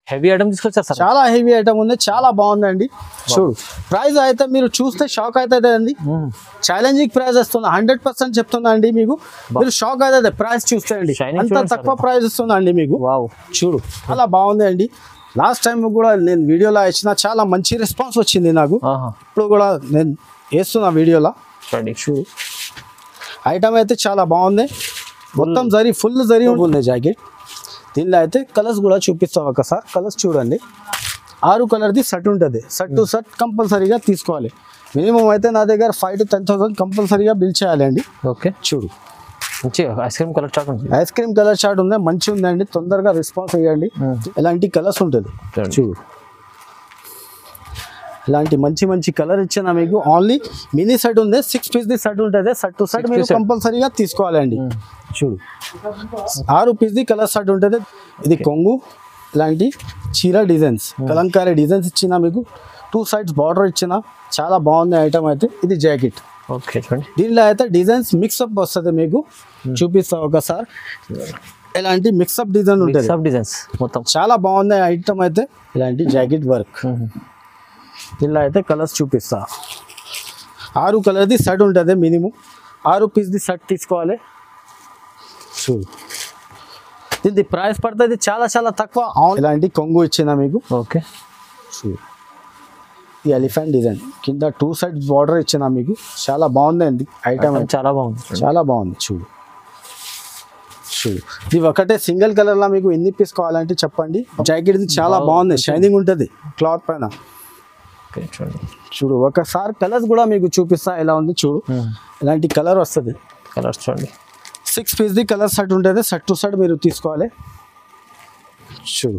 Heavy item తీసుకొచ్చారు sir చాలా heavy item ఉంది చాలా బాగుందండి చూడు ప్రైస్ అయితే మీరు చూస్తే షాక్ అవుతుంది అండి ఛాలెంజింగ్ ప్రైస్ వస్తుంది హండ్రెడ్ పర్సెంట్ చెప్తున్నా అండి మీకు మీరు షాక్ అవుతుంది ప్రైస్ చూస్తే అండి Shining అంత చూడండి తక్కువ ప్రైస్ ఇస్తుంది అండి మీకు వావ్ చూడు చాలా బాగుంది అండి లాస్ట్ టైం కూడా నేను వీడియోలో ఇచ్చిన చాలా మంచి రెస్పాన్స్ వచ్చింది నాకు ఆహా ఇప్పుడు కూడా నేను వేస్తున్నా వీడియోలో చూడండి చూడు ఐటమ్ అయితే చాలా బాగుంది మొత్తం జరి ఫుల్ జరి ఉంది జాకెట్ దీనిలో అయితే కలర్స్ కూడా చూపిస్తాం ఒకసారి కలర్స్ చూడండి ఆరు కలర్ది షర్ట్ ఉంటుంది షర్ట్ టు షర్ట్ కంపల్సరీగా తీసుకోవాలి మినిమం అయితే నా దగ్గర ఫైవ్ టు టెన్ థౌసండ్ కంపల్సరీగా బిల్ చేయాలండి ఓకే చూడు మంచి ఐస్ క్రీమ్ కలర్ చాట్ ఉంది ఐస్ క్రీమ్ కలర్ షార్ట్ ఉంది మంచి ఉందండి తొందరగా రెస్పాన్స్ ఇవ్వండి ఇలాంటి కలర్స్ ఉంటుంది చూడండి. చూడు ఇలాంటి మంచి మంచి కలర్ ఇచ్చిన మీకు ఓన్లీ మినీ సెట్ ఉంది సిక్స్ పీస్ ది సెట్ ఉంటుంది సెట్ టు సెట్ మీరు piece set. కంపల్సరీగా తీసుకోవాలండి చూడు ఆరు పీస్ ది కలర్ సెట్ ఉంటుంది ఇది కొంగు ఇలాంటి చీర డిజైన్స్ కలంకారీ డిజైన్స్ ఇచ్చిన మీకు టూ సైడ్స్ బార్డర్ ఇచ్చిన చాలా బాగుంది ఐటమ్ అయితే ఇది జాకెట్ ఓకే చూడండి దీనిలో అయితే డిజైన్స్ మిక్సప్ వస్తుంది మీకు చూపిస్తా ఒకసారి ఇలాంటి మిక్సప్ డిజైన్ ఉంటుంది సబ్ డిజైన్స్ మొత్తం చాలా బాగుంది ఐటమ్ అయితే ఇలాంటి జాకెట్ వర్క్ దీనిలో అయితే కలర్స్ చూపిస్తా ఆరు కలర్ది షర్ట్ ఉంటుంది మినిమం ఆరు పీస్ది షర్ట్ తీసుకోవాలి చూడు దీని ప్రైస్ పడుతుంది చాలా చాలా తక్కువ ఇలాంటి కొంగు ఇచ్చిన మీకు ఓకే చూడు ఈ ఎలిఫెంట్ డిజైన్ కింద టూ సైడ్ బార్డర్ ఇచ్చిన మీకు చాలా బాగుందండి ఐటమ్ చాలా బాగుంది చాలా బాగుంది చూడు చూడు ఇది ఒకటే సింగిల్ కలర్ లా మీకు ఎన్ని పీస్ కావాలంటే చెప్పండి జాకెట్ ఇది చాలా బాగుంది షైనింగ్ ఉంటుంది క్లాత్ పైన ఓకే చూడండి చూడు ఒకసారి కలర్స్ కూడా మీకు చూపిస్తా ఎలా ఉంది చూడు ఇలాంటి కలర్ వస్తుంది కలర్స్ చూడండి సిక్స్ పీస్ది కలర్ సెట్ ఉంటుంది సెట్ టు సెట్ మీరు తీసుకోవాలి చూడు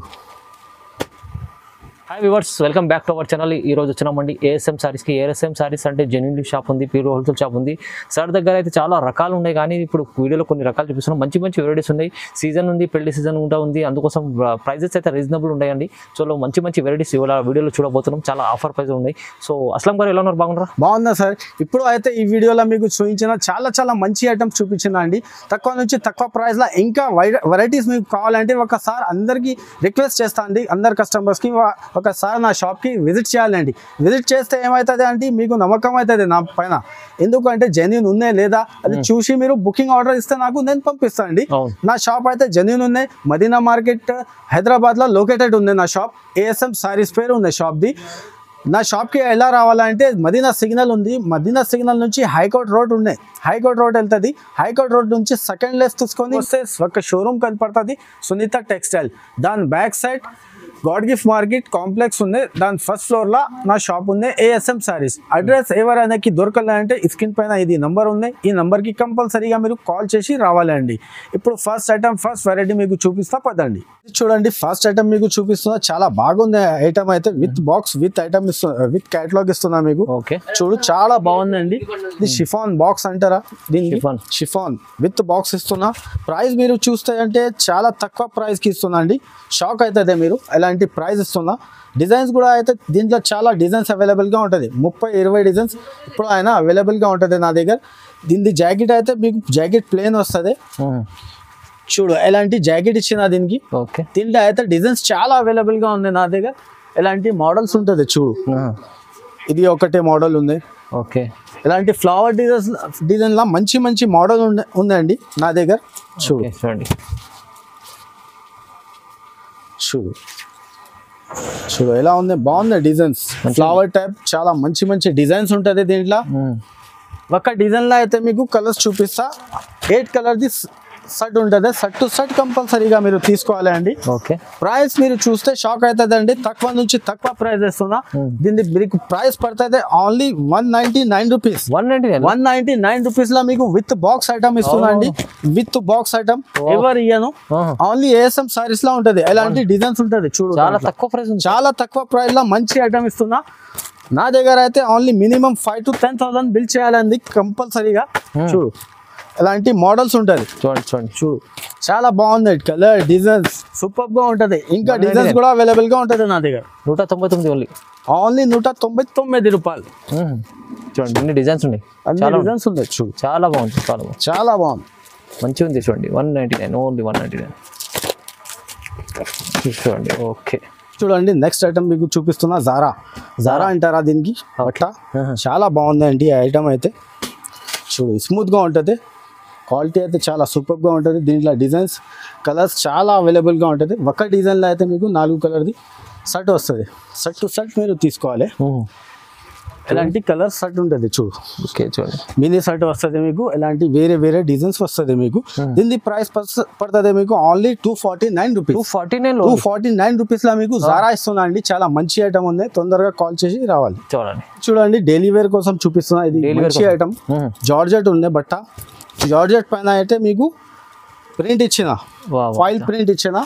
hi viewers welcome back to our channel ఈ రోజు వచ్చినామండి ఏఎస్ఎం సారీస్కి ఏఎస్ఎం సారీస్ అంటే జెన్యున్ షాప్ ఉంది ప్యూర్ హోల్సేల్ షాప్ ఉంది సార్ దగ్గర అయితే చాలా రకాలు ఉన్నాయి కానీ ఇప్పుడు వీడియోలో కొన్ని రకాలు చూపిస్తున్నాం మంచి మంచి వెరైటీస్ ఉన్నాయి సీజన్ ఉంది పెళ్లి సీజన్ కూడా ఉంది అందుకోసం ప్రైజెస్ అయితే రీజనబుల్ ఉన్నాయండి సో మంచి మంచి వెరైటీస్ ఇవాళ వీడియోలో చూడబోతున్నాం చాలా ఆఫర్ ప్రైస్ ఉన్నాయి సో అస్లం గారు ఎలా ఉన్నారు బాగున్నారా బాగుందా సార్ ఇప్పుడు అయితే ఈ వీడియోలో మీకు చూపించిన చాలా చాలా మంచి ఐటమ్స్ చూపించిన అండి తక్కువ నుంచి తక్కువ ప్రైస్లో ఇంకా వెరైటీస్ మీకు కావాలంటే ఒకసారి అందరికీ రిక్వెస్ట్ చేస్తా అండి అందరు కస్టమర్స్కి ఒకసారి నా షాప్కి విజిట్ చేయాలండి విజిట్ చేస్తే ఏమవుతుంది అంటే మీకు నమ్మకం అవుతుంది నా పైన ఎందుకంటే జెన్యున్ ఉన్నాయి లేదా అది చూసి మీరు బుకింగ్ ఆర్డర్ ఇస్తే నాకు నేను పంపిస్తాను అండి అవును నా షాప్ అయితే జెన్యున్ ఉన్నాయి మదీనా మార్కెట్ హైదరాబాద్లో లొకేటెడ్ ఉంది నా షాప్ ఏఎస్ఎం సారీస్ పేరు ఉంది షాప్ది నా షాప్కి ఎలా రావాలంటే మదీనా సిగ్నల్ ఉంది మదీనా సిగ్నల్ నుంచి హైకోర్ట్ రోడ్ ఉన్నాయి హైకోర్ట్ రోడ్ వెళ్తుంది హైకోర్ట్ రోడ్ నుంచి సెకండ్ లెఫ్ట్ తీసుకొని వస్తే ఒక షోరూమ్ కనపడుతుంది సునీత టెక్స్టైల్ దాని back side god gift market complex ఉంది దాని ఫస్ట్ ఫ్లోర్ లో నా షాప్ ఉంది ఏఎస్ఎం సారీస్ అడ్రస్ ఎవరైనాకి దొరకాలంటే స్క్రీన్ పైన ఇది నంబర్ ఉంది ఈ నంబర్ కి కంపల్సరీగా మీరు కాల్ చేసి రావాలండి ఇప్పుడు ఫస్ట్ ఐటమ్ ఫస్ట్ వెరైటీ మీకు చూపిస్తా పదండి ఇది చూడండి ఫస్ట్ ఐటమ్ మీకు చూపిస్తున్నా చాలా బాగుంది ఐటమ్ అయితే విత్ బాక్స్ విత్ ఐటమ్ ఇస్తున్నా విత్ క్యాటలాగ్ ఇస్తున్నా మీకు ఓకే చూడు చాలా బాగుందండి ఇది షిఫాన్ బాక్స్ అంటారా దీన్ని Chiffon. షిఫాన్ విత్ బాక్స్ ఇస్తున్నా ప్రైస్ మీరు చూస్తే అంటే చాలా తక్కువ ప్రైస్ కి ఇస్తున్నా అండి షాక్ అవుతుంది మీరు ఎలాంటి ప్రైస్ ఇస్తున్నా డిజైన్స్ కూడా అయితే దీంట్లో చాలా డిజైన్స్ అవైలబుల్గా ఉంటుంది ముప్పై ఇరవై డిజైన్స్ ఇప్పుడు ఆయన అవైలబుల్గా ఉంటుంది నా దగ్గర దీని జాకెట్ అయితే మీకు జాకెట్ ప్లేన్ వస్తుంది చూడు ఎలాంటి జాకెట్ ఇచ్చిన దీనికి ఓకే దీంట్లో అయితే డిజైన్స్ చాలా అవైలబుల్గా ఉంది నా దగ్గర ఎలాంటి మోడల్స్ ఉంటుంది చూడు ఇది ఒకటే మోడల్ ఉంది ఓకే ఇలాంటి ఫ్లవర్ డిజైన్స్ డిజైన్ లా మంచి మంచి మోడల్ ఉంద ఉందండి నా దగ్గర చూడు ఓకే చూడండి చూడు చూడు ఎలా ఉంది బాగుంది డిజైన్స్ ఫ్లవర్ టైప్ చాలా మంచి మంచి డిజైన్స్ ఉంటుంది దీంట్లో ఒక డిజైన్ లో అయితే మీకు కలర్స్ చూపిస్తా ఎయిట్ కలర్ ది షర్ట్ ఉంటుంది షర్ట్ టు షర్ట్ కంపల్సరీగా మీరు తీసుకోవాలి అండి ఓకే ప్రైస్ మీరు చూస్తే షాక్ అవుతుంది అండి తక్కువ నుంచి తక్కువ ప్రైస్ ఇస్తున్నా దీన్ని మీకు ప్రైస్ పడుతుంది only one ninety nine rupees one ninety nine one ninety nine rupees లో మీకు విత్ బాక్స్ ఐటమ్ ఇస్తున్నా అండి విత్ బాక్స్ ఐటమ్ ఎవరు ఇయ్యను ఓన్లీ ఏఎస్ఎం సారీస్ లో ఉంటది ఎలాంటి డిజైన్స్ ఉంటది చూడు చాలా దాంట్లో. తక్కువ ప్రైస్ ఉంది చాలా తక్కువ ప్రైస్ లో మంచి ఐటమ్ ఇస్తున్నా నా దగ్గర అయితే only minimum five to ten thousand bill చేయాలండి కంపల్సరీగా చూడు ఎలాంటి మోడల్స్ ఉంటది చూడండి చూడండి చూడు చాలా బాగుంది కలర్ డిజైన్స్ సూపర్ గా ఉంటది ఇంకా డిజైన్స్ కూడా అవైలబుల్ గా ఉంటది నా దగ్గర నూట తొంభై తొమ్మిది ఓన్లీ ఓన్లీ నూట తొంభై తొమ్మిది రూపాయలు చూడండి అన్ని డిజైన్స్ ఉన్నాయి అన్ని చాలా డిజైన్స్ ఉన్నాయి చూడు చాలా బాగుంది చాలా బాగుంది చాలా బాగుంది మంచిగా ఉంది చూడండి one ninety nine only one ninety nine చూడండి ఓకే చూడండి నెక్స్ట్ ఐటమ్ మీకు చూపిస్తున్నా జారా జారా అంటారా దీనికి బట్ట చాలా బాగుందండి ఈ ఐటమ్ అయితే చూడు స్మూత్గా ఉంటుంది క్వాలిటీ అయితే చాలా సూపర్గా ఉంటుంది దీంట్లో డిజైన్స్ కలర్స్ చాలా అవైలబుల్గా ఉంటుంది ఒక డిజైన్లో అయితే మీకు నాలుగు కలర్ది షర్ట్ వస్తుంది షర్ట్ టు షర్ట్ మీరు తీసుకోవాలి ఎలాంటి కలర్ షర్ట్ ఉంటుంది చూడు ఓకే చూడండి మినీ షర్ట్ వస్తుంది మీకు ఇలాంటి వేరే వేరే డిజైన్స్ వస్తుంది మీకు దీని ప్రైస్ పడుతుంది మీకు only two forty nine two rupees forty nine two forty nine రూపీస్లో మీకు జారా ఇస్తున్నా అండి చాలా మంచి ఐటమ్ ఉంది తొందరగా కాల్ చేసి రావాలి చూడండి చూడండి డైలీ వేర్ కోసం చూపిస్తున్నా ఇది Daily wear మంచి కోసం. ఐటమ్ మ్మ్. జార్జెట్ ఉంది బట్ట జార్జెట్ పైన అయితే మీకు ప్రింట్ ఇచ్చిన వా ఫాయిల్ ప్రింట్ ఇచ్చిన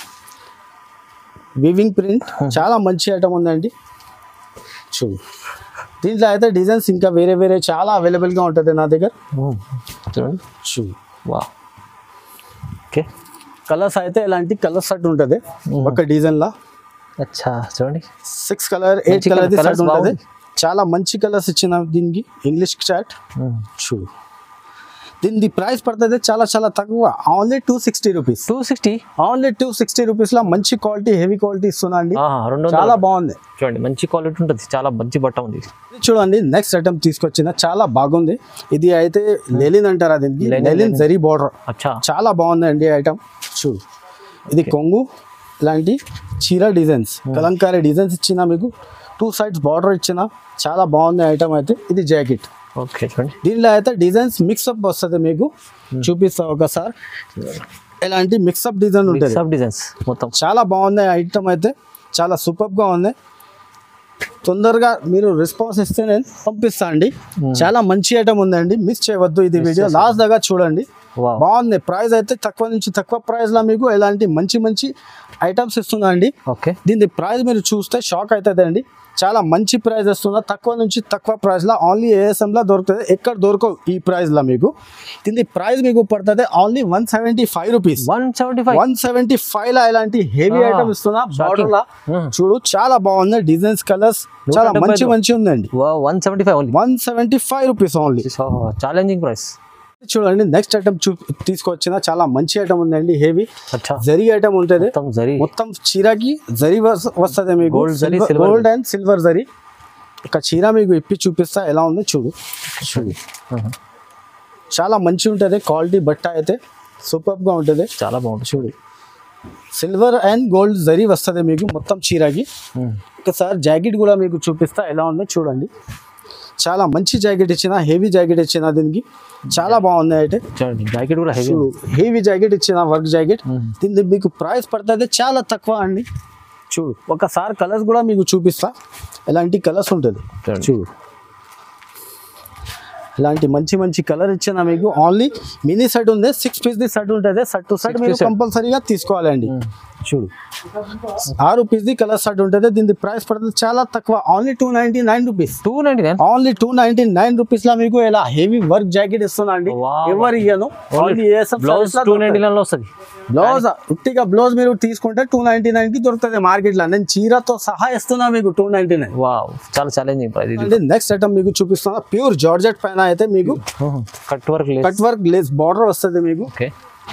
వివింగ్ ప్రింట్ చాలా మంచి ఐటమ్ ఉందండి చూడు దీంట్లో అయితే డిజైన్స్ ఇంకా వేరే వేరే చాలా అవైలబుల్గా ఉంటుంది నా దగ్గర చూడండి చూడు వా ఓకే కలర్స్ అయితే ఇలాంటి కలర్ షర్ట్ ఉంటుంది ఒక డిజైన్లో అచ్చా చూడండి సిక్స్ కలర్ ఎయిట్ మంచి కలర్ colour- షర్ట్ colours ఉంటుంది బాగుంది. చాలా మంచి కలర్స్ ఇచ్చిన దీనికి ఇంగ్లీష్ షర్ట్ చూడు దీని ప్రైస్ పడుతుంది చాలా చాలా తక్కువ only two sixty rupees two sixty only two sixty రూపీస్లో మంచి క్వాలిటీ హెవీ క్వాలిటీ ఇస్తున్నా అండి రెండు చాలా వందలు బాగుంది చూడండి మంచి క్వాలిటీ ఉంటుంది చాలా మంచి బట్ట ఉంది ఇది చూడండి నెక్స్ట్ ఐటమ్ తీసుకొచ్చిన చాలా బాగుంది ఇది అయితే లెలిన్ అంటారా దీనికి Lelin, లెలిన్ lelin. జరీ బార్డర్ అచ్చా చాలా బాగుంది అండి ఐటమ్ చూడు ఇది కొంగు ఇలాంటి చీర డిజైన్స్ కలంకారీ డిజైన్స్ ఇచ్చిన మీకు టూ సైడ్స్ బార్డర్ ఇచ్చిన చాలా బాగుంది ఐటమ్ అయితే ఇది జాకెట్ ఓకే చూడండి దీనిలో అయితే డిజైన్స్ మిక్సప్ వస్తుంది మీకు చూపిస్తా ఒకసారి ఇలాంటి మిక్సప్ డిజైన్ ఉంటుంది సబ్ డిజైన్స్ మొత్తం చాలా బాగుంది ఐటమ్ అయితే చాలా సూపర్గా ఉంది తొందరగా మీరు రెస్పాన్స్ ఇస్తే నేను పంపిస్తా అండి చాలా మంచి ఐటమ్ ఉందండి మిస్ చేయవద్దు ఇది వీడియో లాస్ట్ దాకా చూడండి వా బాగుంది ప్రైస్ అయితే తక్కువ నుంచి తక్కువ ప్రైస్ లో మీకు ఇలాంటి మంచి మంచి ఐటమ్స్ ఇస్తున్నా అండి ఓకే దీని ప్రైస్ మీరు చూస్తే షాక్ అవుతుంది అండి చాలా మంచి ప్రైస్ వస్తుందా తక్కువ నుంచి తక్కువ ప్రైస్ లో ఓన్లీ ఏఎస్ఎం లో దొరుకుతుంది ఎక్కడ దొరకవు ఈ ప్రైస్ లో మీకు దీని ప్రైస్ మీకు పడుతుంది only one seventy five rupees one seventy five one seventy five లా ఇలాంటి హెవీ Ah, ఐటమ్ ఇస్తున్నా బార్డర్ లా Hmm. చూడు చాలా బాగుంది డిజైన్స్ కలర్స్ చాలా డెబ్బై మంచి ఐదు. మంచి ఉందండి one seventy five only one seventy five rupees only challenging price చూడండి నెక్స్ట్ ఐటమ్ చూ తీసుకొచ్చిన చాలా మంచి ఐటమ్ ఉందండి హెవీ అచ్చా జరీ ఐటమ్ ఉంటుంది మొత్తం జరీ మొత్తం చీరకి జరీ వస్- వస్తుంది మీకు Gold జరీ, silver గోల్డ్ అండ్ సిల్వర్ జరీ ఒక చీర మీకు ఇప్పి చూపిస్తా ఎలా ఉంది చూడు చూడు చాలా మంచి ఉంటుంది క్వాలిటీ బట్ట అయితే సూపర్గా ఉంటుంది చాలా బాగుంటుంది చూడు సిల్వర్ అండ్ గోల్డ్ జరీ వస్తుంది మీకు మొత్తం చీరకి ఒకసారి జాకెట్ కూడా మీకు చూపిస్తా ఎలా ఉందో చూడండి చాలా మంచి జాకెట్ ఇచ్చిన హెవీ జాకెట్ ఇచ్చిన దీనికి చాలా బాగుంది అయితే చూడండి జాకెట్ కూడా హెవీ చూడు హెవీ జాకెట్ ఇచ్చిన వర్క్ జాకెట్ దీనికి మీకు ప్రైస్ పడుతుంది చాలా తక్కువ అండి చూడు ఒకసారి కలర్స్ కూడా మీకు చూపిస్తా ఎలాంటి కలర్స్ ఉంటుంది చూడండి. చూడు ఇలాంటి మంచి మంచి కలర్ ఇచ్చిన మీకు ఓన్లీ మినీ సెట్ ఉంది సిక్స్ పీస్ ది సెట్ ఉంటుంది సెట్ టు సెట్ Six మీరు piece set. కంపల్సరీగా తీసుకోవాలండి చూడు ఆరు పీస్ ది కలర్ సెట్ ఉంటుంది దీని ప్రైస్ పడుతుంది చాలా తక్కువ only two ninety nine rupees two ninety nine only two ninety nine rupees లో మీకు ఇలా హెవీ వర్క్ జాకెట్ ఇస్తున్నా అండి Wow. ఎవరు ఇయ్యను only blouse two ninety nine లో వస్తుంది బ్లౌజ్ ఉట్టిగా బ్లౌజ్ మీరు తీసుకుంటే టూ నైన్టీ నైన్ కి దొరుకుతుంది మార్కెట్ లో నేను చీరతో సహా ఇస్తున్నా మీకు టూ నైన్టీ నైన్ వావ్ చాలా ఛాలెంజింగ్ ప్రైస్ ఇది అంటే నెక్స్ట్ ఐటమ్ మీకు చూపిస్తున్నా ప్యూర్ జార్జెట్ పైన అయితే మీకు కట్ వర్క్ లేదు కట్ వర్క్ లేస్ బార్డర్ వస్తుంది మీకు ఓకే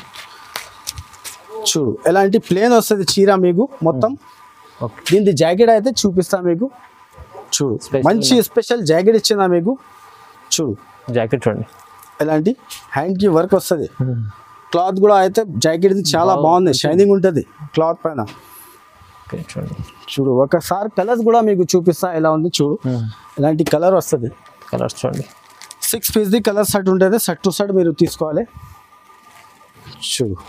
చూడు ఎలాంటి ప్లేన్ వస్తుంది చీర మీకు మొత్తం ఓకే దీని జాకెట్ అయితే చూపిస్తా మీకు చూడు Special మంచి స్పెషల్ జాకెట్ ఇచ్చిందా మీకు చూడు జాకెట్ చూడండి ఎలాంటి హ్యాండ్ కి వర్క్ వస్తుంది క్లాత్ కూడా అయితే జాకెట్ చాలా బాగుంది షైనింగ్ ఉంటుంది క్లాత్ పైన ఓకే చూడండి చూడు ఒకసారి కలర్స్ కూడా మీకు చూపిస్తా ఎలా ఉంది చూడు ఇలాంటి కలర్ వస్తుంది కలర్స్ చూడండి సిక్స్ పీస్ది కలర్ సెట్ ఉంటుంది సెట్ టు సెట్ మీరు తీసుకోవాలి చూడు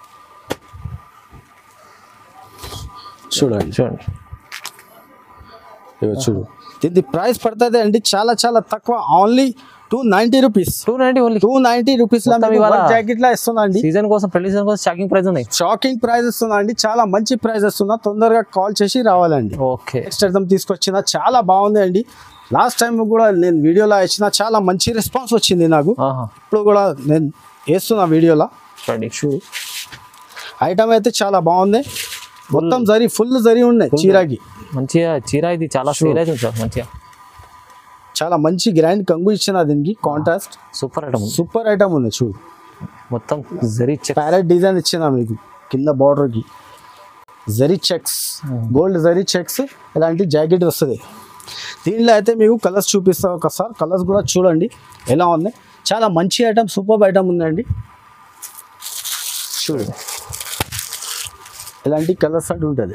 చూడండి చూడండి ఇగో చూడు దీని ప్రైస్ పడుతుంది అండి చాలా చాలా తక్కువ only two ninety rupees two ninety only two ninety rupees లో మొత్తం ఇవాళ- జాకెట్ లా ఇస్తున్నా అండి సీజన్ కోసం పెళ్లి సీజన్ కోసం షాకింగ్ ప్రైస్ ఉన్నాయి షాకింగ్ ప్రైస్ ఇస్తున్నా అండి చాలా మంచి ప్రైస్ ఇస్తున్నా తొందరగా కాల్ చేసి రావాలండి ఓకే నెక్స్ట్ అర్థం తీసుకొచ్చిన చాలా బాగుంది అండి లాస్ట్ టైం కూడా నేను వీడియోలో ఇచ్చిన చాలా మంచి రెస్పాన్స్ వచ్చింది నాకు ఆహా ఇప్పుడు కూడా నేను వేస్తున్నా వీడియోలో చూడండి షూ ఐటమ్ అయితే చాలా బాగుంది మొత్తం జరి ఫుల్ జరి ఉన్నాయి చీరకి మంచిగా చీర ఇది చాలా సేల్ అవుతుంది సార్ మంచిగా చాలా మంచి గ్రాండ్ కంగు ఇచ్చిన దీనికి కాంట్రాస్ట్ సూపర్ ఐటమ్ ఉంది సూపర్ ఐటమ్ ఉంది చూడు మొత్తం జరీ చెక్ ప్యారెట్ డిజైన్ ఇచ్చిన మీకు కింద బార్డర్కి జరీ చెక్స్ గోల్డ్ జరీ చెక్స్ ఇలాంటి జాకెట్ వస్తుంది దీనిలో అయితే మీకు కలర్స్ చూపిస్తా ఒకసారి కలర్స్ కూడా చూడండి ఎలా ఉన్నాయి చాలా మంచి ఐటమ్ సూపర్ ఐటమ్ ఉందండి చూడండి ఇలాంటి కలర్ సెట్ ఉంటుంది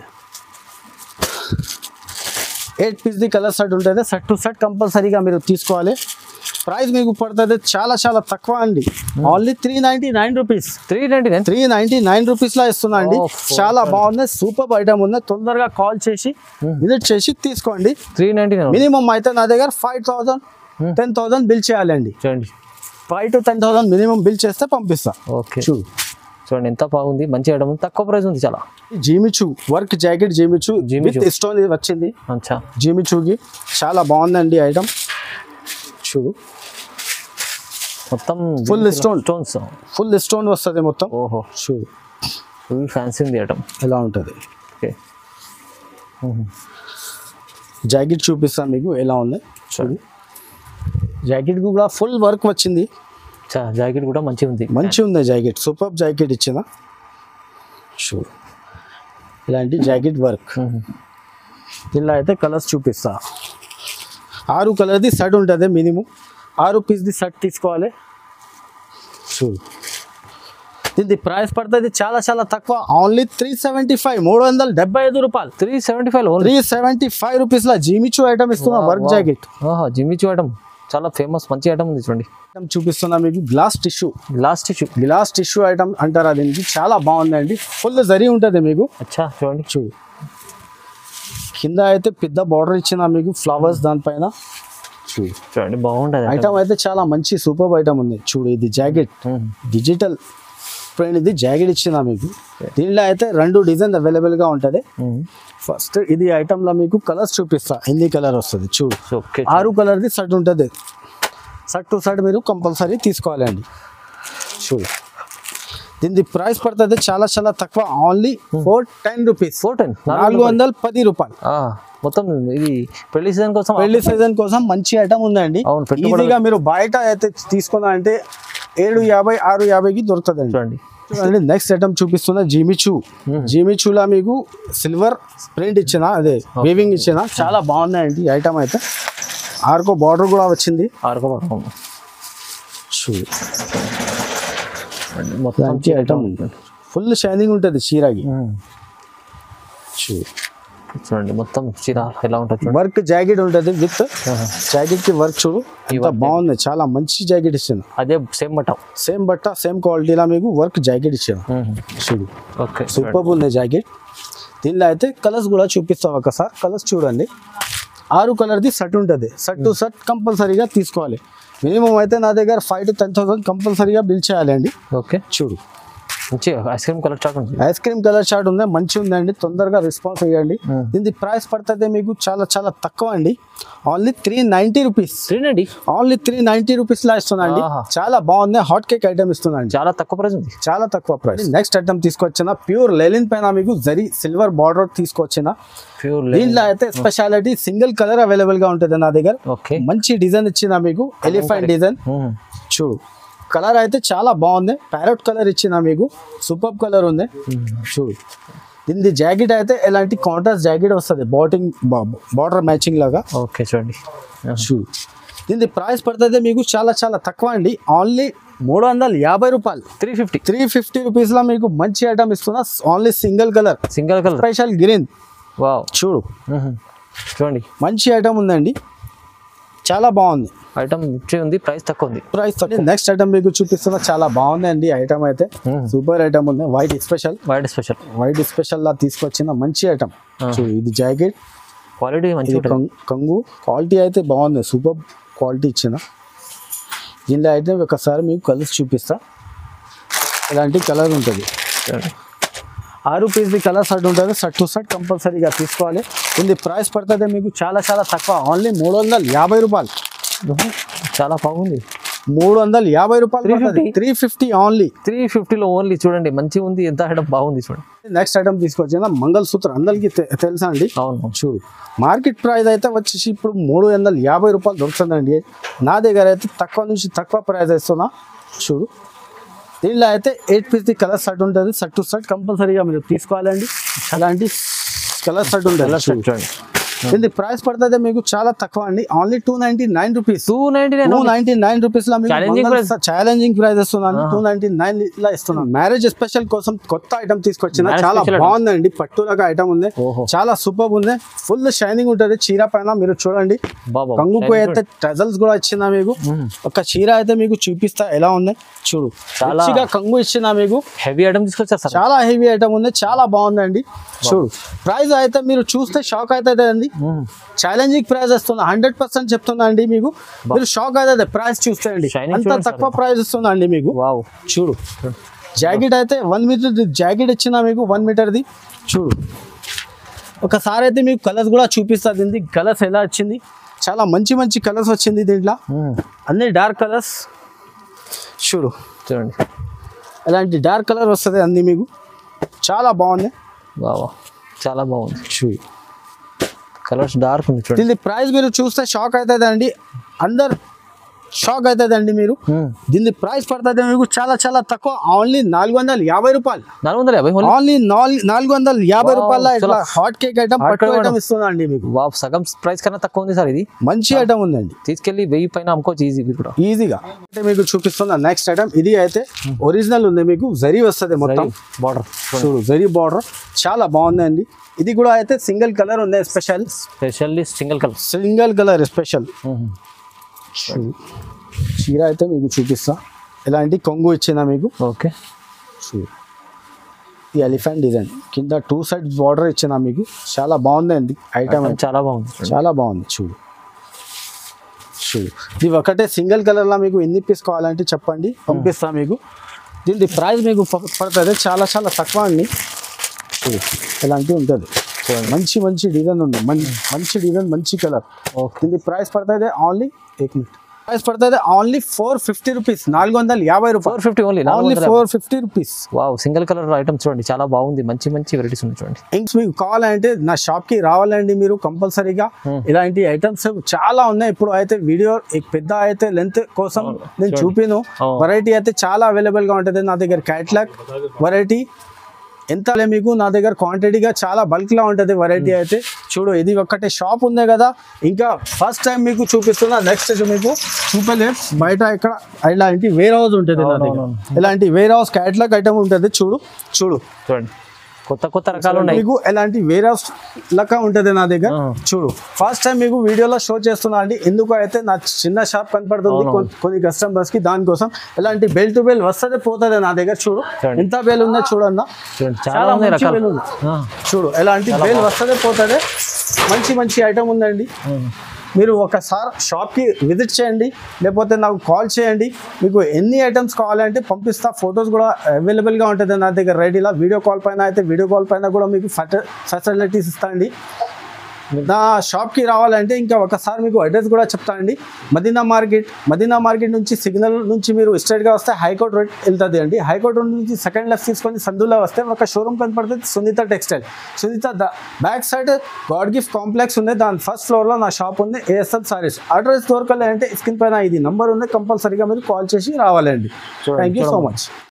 ఎయిట్ పీస్ది కలర్ సెట్ ఉంటుంది సెట్ టు సెట్ కంపల్సరీగా మీరు తీసుకోవాలి ప్రైస్ మీకు పడుతుంది చాలా చాలా తక్కువ అండి only three ninety nine rupees three ninety nine three ninety nine రూపీస్లో ఇస్తున్నా అండి Oh, చాలా బాగుంది సూపర్ ఐటమ్ ఉంది తొందరగా కాల్ చేసి విజిట్ చేసి తీసుకోండి త్రీ నైంటీ నైన్ మినిమం అయితే నా దగ్గర five thousand ten thousand bill చేయాలండి చూడండి five to ten thousand minimum bill చేస్తే పంపిస్తా ఓకే చూడు చూడండి ఎంత బాగుంది మంచి ఐటమ్ ఉంది తక్కువ ప్రైస్ ఉంది చాలా జీమిచు వర్క్ జాకెట్ జీమిచు జీమిచు. విత్ స్టోన్ వచ్చింది అచ్చా జీమిచుకి చాలా బాగుందండి ఐటమ్ చూడు మొత్తం Full stone. Stones full stone వస్తుంది మొత్తం ఓహో చూడు ఫుల్ ఫ్యాన్సీ ఉంది ఐటమ్ ఎలా ఉంటుంది ఓకే జాకెట్ చూపిస్తాను మీకు ఎలా ఉంది చూడు జాకెట్ కూడా ఫుల్ వర్క్ వచ్చింది చా జాకెట్ కూడా మంచిగా ఉంది మంచి ఉంది జాకెట్ సూపర్ జాకెట్ ఇచ్చిన చూడు ఇలాంటి జాకెట్ వర్క్ మ్మ్. ఇలా అయితే కలర్స్ చూపిస్తా ఆరు కలర్ది షర్ట్ ఉంటుంది మినిమం ఆరు పీస్ది షర్ట్ తీసుకోవాలి చూడు దీని ప్రైస్ పడుతుంది చాలా చాలా తక్కువ ఓన్లీ త్రీ సెవెంటీ ఫైవ్ మూడు వందల డెబ్బై ఐదు రూపాయలు three seventy five only three seventy five రూపీస్లో జీమిచు ఐటమ్ ఇస్తున్నా వర్క్ జాకెట్ జిమ్మిచు ఐటమ్ చాలా ఫేమస్ మంచి ఐటమ్ ఉంది చూడండి ఐటమ్ చూపిస్తున్నా మీకు glass tissue last issue glass tissue item అంటారా దీనికి చాలా బాగుందండి ఫుల్ జరి ఉంటుంది మీకు అచ్చా చూడండి చూడు కింద అయితే పెద్ద బార్డర్ ఇచ్చిన మీకు ఫ్లవర్స్ దానిపైన చూడు చూడండి బాగుంటుంది ఐటమ్ అయితే చాలా మంచి సూపర్ ఐటమ్ ఉంది చూడు ఇది జాకెట్ డిజిటల్ ఫ్రెండ్ ఇది జాకెట్ ఇచ్చిన మీకు దీనిలో అయితే రెండు డిజైన్ అవైలబుల్గా ఉంటుంది ఫస్ట్ ఇది ఐటమ్లో మీకు కలర్స్ చూపిస్తా హిందీ కలర్ వస్తుంది చూడు ఓకే ఆరు కలర్ది షర్ట్ ఉంటుంది షర్ట్ టు షర్ట్ మీరు కంపల్సరీ తీసుకోవాలండి చూడు దీని ప్రైస్ పడుతుంది చాలా చాలా తక్కువ only four ten rupees four ten నాలుగు వందల పది రూపాయలు మొత్తం ఇది పెళ్లి సీజన్ కోసం పెళ్లి సీజన్ కోసం మంచి ఐటమ్ ఉందండి అవును, పెట్టుబడులు- ఈజీగా మీరు బయట అయితే తీసుకున్నా అంటే ఏడు యాభై ఆరు యాభైకి దొరుకుతుందండి చూడండి చూడండి నెక్స్ట్ ఐటమ్ చూపిస్తున్న జీమిచూ జీమిచూలా మీకు సిల్వర్ ప్రింట్ ఇచ్చిన అదే వీవింగ్ ఇచ్చిన చాలా బాగుందండి ఈ ఐటమ్ అయితే ఆర్కో బార్డర్ కూడా వచ్చింది ఆరుకోవడం చూడు మొత్తం మంచి ఐటమ్ ఉంటుంది ఫుల్ షైనింగ్ ఉంటుంది చీరకి మ్మ్. చూడు చూడండి మొత్తం చీర ఎలా ఉంటుంది చూడండి వర్క్ జాకెట్ ఉంటుంది విత్ జాకెట్ కి వర్క్ చూడు ఇంత బాగుంది చాలా మంచి జాకెట్ ఇచ్చాను అదే సేమ్ బట్ట సేమ్ బట్ట సేమ్ క్వాలిటీలా మీకు వర్క్ జాకెట్ ఇచ్చాను చూడు ఓకే సూపర్ ఉంది జాకెట్ దీనిలో అయితే కలర్స్ కూడా చూపిస్తాం ఒకసారి కలర్స్ చూడండి ఆరు కలర్ది షర్ట్ ఉంటుంది షర్ట్ టు షర్ట్ కంపల్సరీగా తీసుకోవాలి మినిమం అయితే నా దగ్గర ఫైవ్ టు టెన్ థౌసండ్ కంపల్సరీగా బిల్ చేయాలండి ఓకే చూడు మంచి ఐస్ క్రీమ్ కలర్ చాట్ ఉంది ఐస్ క్రీమ్ కలర్ షార్ట్ ఉంది మంచి ఉందండి తొందరగా రెస్పాన్స్ ఇవ్వండి దీని ప్రైస్ పడుతుంది మీకు చాలా చాలా తక్కువ అండి ఓన్లీ త్రీ నైంటీ రూపీస్ త్రీనండి ఓన్లీ త్రీ నైంటీ రూపీస్ లా ఇస్తున్నాండి ఆహా. చాలా బాగుంది హాట్ కేక్ ఐటమ్ ఇస్తున్నాండి చాలా తక్కువ ప్రైస్ ఉంది చాలా తక్కువ ప్రైస్ నెక్స్ట్ ఐటమ్ తీసుకొచ్చిన ప్యూర్ లెలిన్ పైన మీకు జరీ సిల్వర్ బార్డర్ తీసుకొచ్చిన ప్యూర్ దీంట్లో అయితే స్పెషాలిటీ సింగిల్ కలర్ అవైలబుల్ గా ఉంటుంది నా దగ్గర ఓకే మంచి డిజైన్ ఇచ్చిన మీకు ఎలిఫెంట్ డిజైన్ చూడు కలర్ అయితే చాలా బాగుంది ప్యారెట్ కలర్ ఇచ్చిన మీకు సూపర్ కలర్ ఉంది చూడు దీని జాకెట్ అయితే ఎలాంటి కాంట్రాస్ట్ జాకెట్ వస్తుంది బాటింగ్ బార్డర్ మ్యాచింగ్ లాగా ఓకే చూడండి చూడు దీని ప్రైస్ పడుతుంది మీకు చాలా చాలా తక్కువ అండి ఓన్లీ మూడు వందల యాభై రూపాయలు త్రీ ఫిఫ్టీ త్రీ ఫిఫ్టీ రూపీస్లో మీకు మంచి ఐటమ్ ఇస్తున్నా only single colour single colour special green wow చూడు చూడండి మంచి ఐటమ్ ఉందండి చాలా బాగుంది ఐటమ్ ఇచ్చి ఉంది ప్రైస్ తక్కువ ఉంది ప్రైస్ నెక్స్ట్ ఐటమ్ మీకు చూపిస్తున్నా చాలా బాగుందండి ఐటమ్ అయితే Mhm. సూపర్ ఐటమ్ ఉంది white special white special white special లా తీసుకొచ్చిన మంచి ఐటమ్ చూడు ఇది జాకెట్ క్వాలిటీ మంచి ఇది ఉంటుంది కం- కంగు క్వాలిటీ అయితే బాగుంది సూపర్ క్వాలిటీ ఇచ్చిన దీనిలో అయితే ఒకసారి మీకు కలర్స్ చూపిస్తా ఇలాంటి కలర్ ఉంటుంది చూడండి. ఆరు పీస్ది కలర్ షర్ట్ ఉంటుంది షర్ట్ టు షర్ట్ కంపల్సరీగా తీసుకోవాలి ఇది ప్రైస్ పడుతుంది మీకు చాలా చాలా తక్కువ ఓన్లీ మూడు వందల యాభై రూపాయలు చాలా బాగుంది మూడు వందల యాభై రూపాయలు 350? త్రీ ఫిఫ్టీ ఓన్లీ త్రీ ఫిఫ్టీలో ఓన్లీ చూడండి మంచిగా ఉంది ఎంత ఐటమ్ బాగుంది చూడండి నెక్స్ట్ ఐటమ్ తీసుకొచ్చిన మంగళసూత్ర అందరికీ తె- తెలుసా అండి అవును చూడు మార్కెట్ ప్రైస్ అయితే వచ్చేసి ఇప్పుడు మూడు వందల యాభై రూపాయలు దొరుకుతుందండి నా దగ్గర అయితే తక్కువ నుంచి తక్కువ ప్రైస్ ఇస్తున్నా చూడు దీనిలో అయితే ఎయిట్ పీస్ ది కలర్ షర్ట్ ఉంటుంది షర్ట్ టు షర్ట్ కంపల్సరీగా మీరు తీసుకోవాలండి అలాంటి కలర్ షర్ట్ ఉంటుంది చూడండి దీని ప్రైస్ పడుతుంది మీకు చాలా తక్కువ అండి only two ninety nine rupees two ninety nine two ninety nine rupees లో Challenging price. ఛాలెంజింగ్ ప్రైస్ ఇస్తున్నాను టూ నైన్టీ నైన్ ఇలా ఇస్తున్నాను మ్యారేజ్ స్పెషల్ కోసం కొత్త ఐటమ్ తీసుకొచ్చిన Marriage చాలా special item. బాగుందండి పట్టులాగా ఐటమ్ ఉంది ఓహో. చాలా సూపర్ ఉంది ఫుల్ షైనింగ్ ఉంటుంది చీర పైన మీరు చూడండి బాబా కంగుకు అయితే ట్రెజల్స్ కూడా ఇచ్చిన మీకు ఒక చీర అయితే మీకు చూపిస్తా ఎలా ఉంది చూడు చాలా- మంచిగా కంగు ఇచ్చిన మీకు హెవీ ఐటమ్ తీసుకొచ్చారు సార్ చాలా హెవీ ఐటమ్ ఉంది చాలా బాగుందండి చూడు ప్రైస్ అయితే మీరు చూస్తే షాక్ అవుతుంది అండి ఛాలెంజింగ్ ప్రైస్ ఇస్తున్నా హండ్రెడ్ పర్సెంట్ చెప్తున్నా అండి మీకు మీరు షాక్ అవుతుంది ప్రైస్ చూస్తే అండి Shining అంత చూడండి తక్కువ ప్రైస్ ఇస్తున్నా అండి మీకు వావ్ చూడు జాకెట్ అయితే వన్ మీటర్ జాకెట్ ఇచ్చిన మీకు వన్ మీటర్ది చూడు ఒకసారి అయితే మీకు కలర్స్ కూడా చూపిస్తా దీనికి కలర్స్ ఎలా వచ్చింది చాలా మంచి మంచి కలర్స్ వచ్చింది దీంట్లో అన్ని డార్క్ కలర్స్ చూడు చూడండి అలాంటి డార్క్ కలర్ వస్తుంది అన్ని మీకు చాలా బాగుంది బావా చాలా బాగుంది చూడు కలర్స్ డార్క్ ఉంది చూడండి దీని ప్రైస్ మీరు చూస్తే షాక్ అవుతుంది అండి అందరు షాక్ అవుతుంది అండి మీరు దీని ప్రైస్ పడుతుంది మీకు చాలా చాలా తక్కువ ఓన్లీ నాలుగు వందల యాభై రూపాయలు నాలుగు వందల యాభై ఓన్లీ ఓన్లీ నాలుగు వందల యాభై Wow, రూపాయల ఇట్లా చాలా హాట్ కేక్ ఐటమ్ hot పట్టు cake ఐటమ్ item. ఇస్తున్నా అండి మీకు వావ్ సగం ప్రైస్ కన్నా తక్కువ ఉంది సార్ ఇది మంచి ఐటమ్ ఉందండి తీసుకెళ్ళి వెయ్యి పైన అమ్ముకోవచ్చు ఈజీ ఇది కూడా ఈజీగా అంటే మీకు చూపిస్తున్నా నెక్స్ట్ ఐటమ్ ఇది అయితే ఒరిజినల్ ఉంది మీకు జరీ వస్తుంది మొత్తం బార్డర్ చూడు జరీ బార్డర్ చాలా బాగుందండి ఇది కూడా అయితే సింగిల్ కలర్ ఉంది special specially single colour single colour special చీర అయితే మీకు చూపిస్తా ఇలాంటి కొంగు ఇచ్చిన మీకు ఓకే చూడు ఈ ఎలిఫెంట్ డిజైన్ కింద టూ సైడ్ బార్డర్ ఇచ్చిన మీకు చాలా బాగుందండి ఐటమ్ చాలా బాగుంది చాలా బాగుంది చూడు చూడు ఇది ఒకటే సింగిల్ కలర్లో మీకు ఎన్ని పీస్ కావాలంటే చెప్పండి పంపిస్తా మీకు దీని ప్రైస్ మీకు ప- పడుతుంది చాలా చాలా తక్కువ అండి చూడు ఇలాంటివి ఉంటుంది మంచి మంచి డిజైన్ ఉంది మం- మంచి డిజైన్ మంచి కలర్ ఓకే దీని ప్రైస్ పడుతుంది ఓన్లీ ఏక్ మినిట్ ప్రైస్ పడుతుంది ఓన్లీ ఫోర్ ఫిఫ్టీ రూపీస్ నాలుగు వందల యాభై ఫోర్ రూపాయలు fifty only only four fifty rupees wow single colour item చూడండి చాలా బాగుంది మంచి మంచి వెరైటీస్ ఉన్నాయి చూడండి ఇంks మీకు కావాలంటే నా షాప్ కి రావాలండి మీరు కంపల్సరీగా ఇలాంటి ఐటమ్స్ చాలా ఉన్నాయి ఇప్పుడు అయితే వీడియో పెద్ద అయితే లెంత్ కోసం నేను చూపిను అవును. వెరైటీ అయితే చాలా అవైలబుల్ గా ఉంటుంది నా దగ్గర క్యాట్లాగ్ వెరైటీ ఎంత లే మీకు నా దగ్గర క్వాంటిటీగా చాలా బల్క్ లా ఉంటుంది వెరైటీ అయితే చూడు ఇది ఒక్కటే షాప్ ఉంది కదా ఇంకా ఫస్ట్ టైం మీకు చూపిస్తున్నా నెక్స్ట్ మీకు చూపలేదు బయట ఇక్కడ ఇలాంటి వేర్ హౌస్ ఉంటుంది నా దగ్గర అవునవును. ఇలాంటి వేర్ హౌస్ క్యాట్లాగ్ ఐటమ్ ఉంటుంది చూడు చూడు చూడండి కొత్త కొత్త రకాలు ఉన్నాయి మీకు ఎలాంటి వేరే లెక్క ఉంటుంది నా దగ్గర ఆ. చూడు ఫస్ట్ టైం మీకు వీడియోలో షో చేస్తున్నా అండి ఎందుకు అయితే నా చిన్న షాప్ కనపడుతుంది అవునవును. కొన్- కొన్ని కస్టమర్స్ కి దానికోసం ఎలాంటి బెల్ టు బెల్ వస్తుంది పోతుంది నా దగ్గర చూడు చూడండి. ఎంత బెల్ ఉందో చూడన్నా చూడండి చాలా చాలా ఉన్నాయి మంచి రకాలు బెల్ ఉంది. ఆ, చూడు ఎలాంటి బెల్ వస్తుంది పోతుంది మంచి మంచి ఐటమ్ ఉందండి మీరు ఒకసారి షాప్కి విజిట్ చేయండి లేకపోతే నాకు కాల్ చేయండి మీకు ఎన్ని ఐటమ్స్ కావాలంటే పంపిస్తా ఫొటోస్ కూడా అవైలబుల్గా ఉంటుంది నా దగ్గర రెడీలా వీడియో కాల్ పైన అయితే వీడియో కాల్ పైన కూడా మీకు ఫెసిలిటీస్ ఇస్తా అండి నా షాప్కి రావాలంటే ఇంకా ఒకసారి మీకు అడ్రస్ కూడా చెప్తా అండి మదీనా మార్కెట్ మదీనా మార్కెట్ నుంచి సిగ్నల్ నుంచి మీరు స్ట్రైట్గా వస్తే హైకోర్ట్ రోడ్ వెళ్తుంది అండి హైకోర్ట్ రోడ్ నుంచి సెకండ్ లెఫ్ట్ తీసుకొని సందులో వస్తే ఒక షోరూమ్ కనపడుతుంది Sunitha textile Sunita back side god gift complex ఉంది దాని ఫస్ట్ ఫ్లోర్లో నా షాప్ ఉంది ఏఎస్ఎల్ సారీస్ అడ్రస్ దొరకాలంటే స్క్రీన్ పైన ఇది నంబర్ ఉంది కంపల్సరీగా మీరు కాల్ చేసి రావాలండి చూడండి, థ్యాంక్ యూ సో చూడండి. మచ్